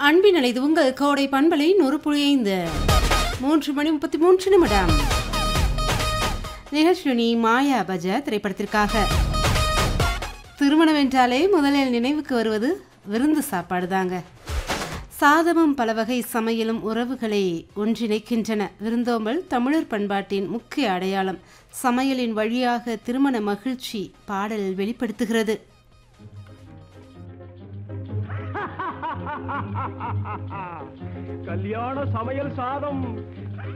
அன்பின் அலைது உங்கள் கோடை பண்பலை நூறு புள்ளி ஐந்து மூன்று மணி முப்பத்தி மூன்று நிமிடம் நிகழ்ச்சினி மாயா பஜ திரைப்படத்திற்காக திருமணம் என்றாலே முதலில் நினைவுக்கு வருவது விருந்து சாப்பாடு தாங்க சாதமும் பல வகை சமையலும் உறவுகளை ஒன்றிணைக்கின்றன விருந்தோம்பல் தமிழர் பண்பாட்டின் முக்கிய அடையாளம் சமையலின் வழியாக திருமண மகிழ்ச்சி பாடல் வெளிப்படுத்துகிறது கல்யாண சமையல் சாதம்